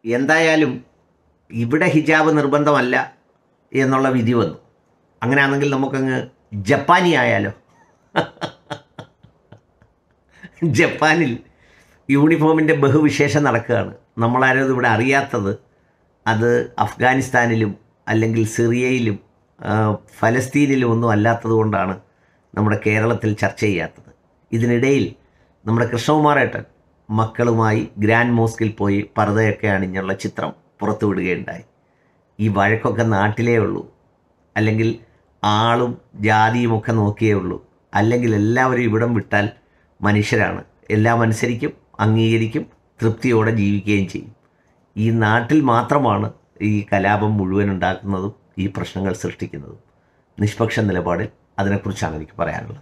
എന്തായാലും ഇവിടെ ഹിജാബ് നിർബന്ധമല്ല എന്നുള്ള വിധി വന്നു അങ്ങനെയാണെങ്കിൽ നമുക്കങ്ങ് ജപ്പാനി ആയാലോ ജപ്പാനിൽ യൂണിഫോമിൻ്റെ ബഹുവിശേഷം നടക്കുകയാണ് നമ്മളാരും ഇത് ഇവിടെ അറിയാത്തത് അത് അഫ്ഗാനിസ്ഥാനിലും അല്ലെങ്കിൽ സിറിയയിലും ആ, ഫലസ്തീനിലും ഒന്നും അല്ലാത്തത് കൊണ്ടാണ് നമ്മുടെ കേരളത്തിൽ ചർച്ച ചെയ്യാത്തത് ഇതിനിടയിൽ നമ്മുടെ കൃഷ്ണകുമാറേട്ടൻ മക്കളുമായി ഗ്രാൻഡ് മോസ്കിൽ പോയി പർദ്ദയൊക്കെ അണിഞ്ഞുള്ള ചിത്രം പുറത്തുവിടുകയുണ്ടായി ഈ വഴക്കൊക്കെ നാട്ടിലേ ഉള്ളൂ അല്ലെങ്കിൽ ആളും ജാതിയും ഒക്കെ നോക്കിയേ ഉള്ളൂ അല്ലെങ്കിൽ എല്ലാവരും ഇവിടം വിട്ടാൽ മനുഷ്യരാണ് എല്ലാം അനുസരിക്കും അംഗീകരിക്കും തൃപ്തിയോടെ ജീവിക്കുകയും ചെയ്യും ഈ നാട്ടിൽ മാത്രമാണ് ഈ കലാപം മുഴുവൻ ഉണ്ടാക്കുന്നതും ഈ പ്രശ്നങ്ങൾ സൃഷ്ടിക്കുന്നതും നിഷ്പക്ഷ നിലപാടിൽ അതിനെക്കുറിച്ചാണ് എനിക്ക് പറയാനുള്ളത്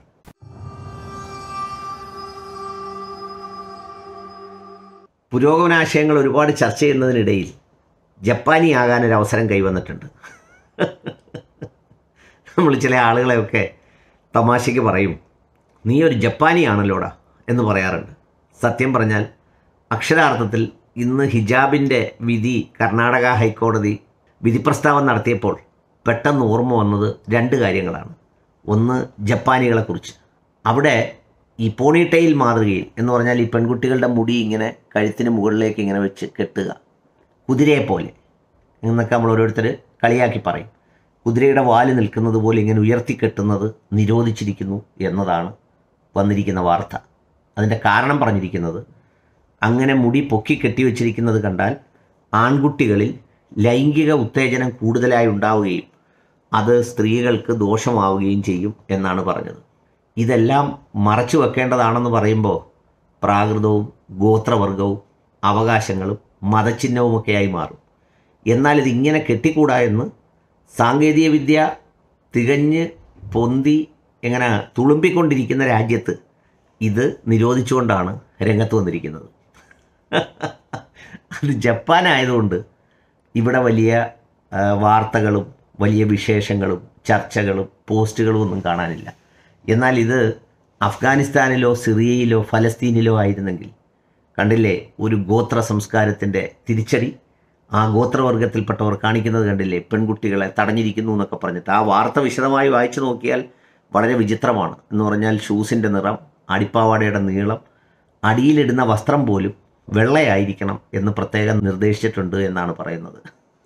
പുരോഗമനാശയങ്ങൾ ഒരുപാട് ചർച്ച ചെയ്യുന്നതിനിടയിൽ ജപ്പാനി ആകാൻ ഒരു അവസരം കൈവന്നിട്ടുണ്ട് നമ്മൾ ചില ആളുകളെയൊക്കെ തമാശയ്ക്ക് പറയും നീ ഒരു ജപ്പാനിയാണല്ലോടാ എന്ന് പറയാറുണ്ട് സത്യം പറഞ്ഞാൽ അക്ഷരാർത്ഥത്തിൽ ഇന്ന് ഹിജാബിൻ്റെ വിധി കർണാടക ഹൈക്കോടതി വിധി പ്രസ്താവം നടത്തിയപ്പോൾ പെട്ടെന്ന് ഓർമ്മ വന്നത് രണ്ട് കാര്യങ്ങളാണ് ഒന്ന് ജപ്പാനികളെക്കുറിച്ച് അവിടെ ഈ പോണിടെയിൽ മാതൃകയിൽ എന്ന് പറഞ്ഞാൽ ഈ പെൺകുട്ടികളുടെ മുടി ഇങ്ങനെ കഴുത്തിന് മുകളിലേക്ക് ഇങ്ങനെ വെച്ച് കെട്ടുക കുതിരയെ പോലെ എന്നൊക്കെ നമ്മൾ ഓരോരുത്തർ കളിയാക്കി പറയും കുതിരയുടെ വാല് നിൽക്കുന്നത് പോലെ ഇങ്ങനെ ഉയർത്തിക്കെട്ടുന്നത് നിരോധിച്ചിരിക്കുന്നു എന്നതാണ് വന്നിരിക്കുന്ന വാർത്ത അതിൻ്റെ കാരണം പറഞ്ഞിരിക്കുന്നത് അങ്ങനെ മുടി പൊക്കി കെട്ടിവെച്ചിരിക്കുന്നത് കണ്ടാൽ ആൺകുട്ടികളിൽ ലൈംഗിക ഉത്തേജനം കൂടുതലായി ഉണ്ടാവുകയും അത് സ്ത്രീകൾക്ക് ദോഷമാവുകയും ചെയ്യും എന്നാണ് പറഞ്ഞത് ഇതെല്ലാം മറച്ചു വെക്കേണ്ടതാണെന്ന് പറയുമ്പോൾ പ്രാകൃതവും ഗോത്രവർഗവും അവകാശങ്ങളും മതചിഹ്നവുമൊക്കെയായി മാറും എന്നാൽ ഇതിങ്ങനെ കെട്ടിക്കൂടാ എന്ന് സാങ്കേതികവിദ്യ തികഞ്ഞ് പൊന്തി എങ്ങനെ തുളുമ്പിക്കൊണ്ടിരിക്കുന്ന രാജ്യത്ത് ഇത് നിരോധിച്ചുകൊണ്ടാണ് രംഗത്ത് വന്നിരിക്കുന്നത് അത് ജപ്പാനായതുകൊണ്ട് ഇവിടെ വലിയ ആ, വാർത്തകളും വലിയ വിശേഷങ്ങളും ചർച്ചകളും പോസ്റ്റുകളും ഒന്നും കാണാനില്ല എന്നാൽ ഇത് അഫ്ഗാനിസ്ഥാനിലോ സിറിയയിലോ ഫലസ്തീനിലോ ആയിരുന്നെങ്കിൽ കണ്ടില്ലേ ഒരു ഗോത്ര സംസ്കാരത്തിൻ്റെ തിരിച്ചടി ആ ഗോത്രവർഗത്തിൽപ്പെട്ടവർ കാണിക്കുന്നത് കണ്ടില്ലേ പെൺകുട്ടികളെ തടഞ്ഞിരിക്കുന്നു എന്നൊക്കെ പറഞ്ഞിട്ട് ആ വാർത്ത വിശദമായി വായിച്ചു നോക്കിയാൽ വളരെ വിചിത്രമാണ് എന്ന് പറഞ്ഞാൽ ഷൂസിൻ്റെ നിറം അടിപ്പാവാടയുടെ നീളം അടിയിലിടുന്ന വസ്ത്രം പോലും വെള്ളയായിരിക്കണം എന്ന് പ്രത്യേകം നിർദ്ദേശിച്ചിട്ടുണ്ട് എന്നാണ് പറയുന്നത്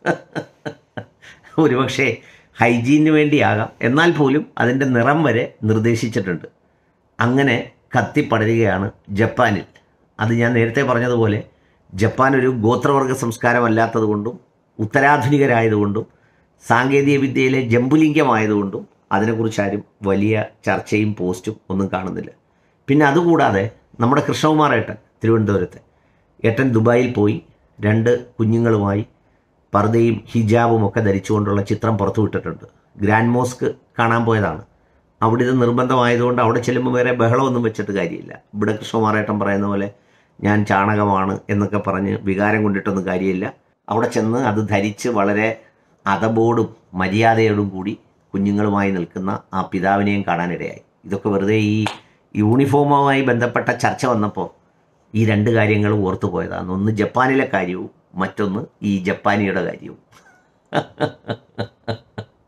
ഒരുപക്ഷെ ഹൈജീനിന് വേണ്ടിയാകാം എന്നാൽ പോലും അതിൻ്റെ നിറം വരെ നിർദ്ദേശിച്ചിട്ടുണ്ട് അങ്ങനെ കത്തിപ്പടരുകയാണ് ജപ്പാനിൽ അത് ഞാൻ നേരത്തെ പറഞ്ഞതുപോലെ ജപ്പാൻ ഒരു ഗോത്രവർഗ സംസ്കാരമല്ലാത്തതുകൊണ്ടും ഉത്തരാധുനികരായതുകൊണ്ടും സാങ്കേതിക വിദ്യയിലെ ജമ്പുലിംഗമായതുകൊണ്ടും അതിനെക്കുറിച്ച് ആരും വലിയ ചർച്ചയും പോസ്റ്റും ഒന്നും കാണുന്നില്ല പിന്നെ അതുകൂടാതെ നമ്മുടെ കൃഷ്ണകുമാർ ഏട്ടൻ തിരുവനന്തപുരത്തെ ഏട്ടൻ ദുബായിൽ പോയി രണ്ട് കുഞ്ഞുങ്ങളുമായി പർദ്ദയും ഹിജാബും ഒക്കെ ധരിച്ചുകൊണ്ടുള്ള ചിത്രം പുറത്തുവിട്ടിട്ടുണ്ട് ഗ്രാൻഡ് മോസ്ക് കാണാൻ പോയതാണ് അവിടെ ഇത് നിർബന്ധമായതുകൊണ്ട് അവിടെ ചെല്ലുമ്പോൾ വേറെ ബഹളമൊന്നും വെച്ചിട്ട് കാര്യമില്ല ഇവിടെ കൃഷ്ണകുമാറേട്ടൻ പറയുന്ന പോലെ ഞാൻ ചാണകമാണ് എന്നൊക്കെ പറഞ്ഞ് വികാരം കൊണ്ടിട്ടൊന്നും കാര്യമില്ല അവിടെ ചെന്ന് അത് ധരിച്ച് വളരെ അതബോടും മര്യാദയോടും കൂടി കുഞ്ഞുങ്ങളുമായി നിൽക്കുന്ന ആ പിതാവിനെയും കാണാനിടയായി ഇതൊക്കെ വെറുതെ ഈ യൂണിഫോമുമായി ബന്ധപ്പെട്ട ചർച്ച വന്നപ്പോൾ ഈ രണ്ട് കാര്യങ്ങളും ഓർത്തു പോയതാണ് ഒന്ന് ജപ്പാനിലെ കാര്യവും മറ്റൊന്ന് ഈ ജപ്പാനിയുടെ കാര്യവും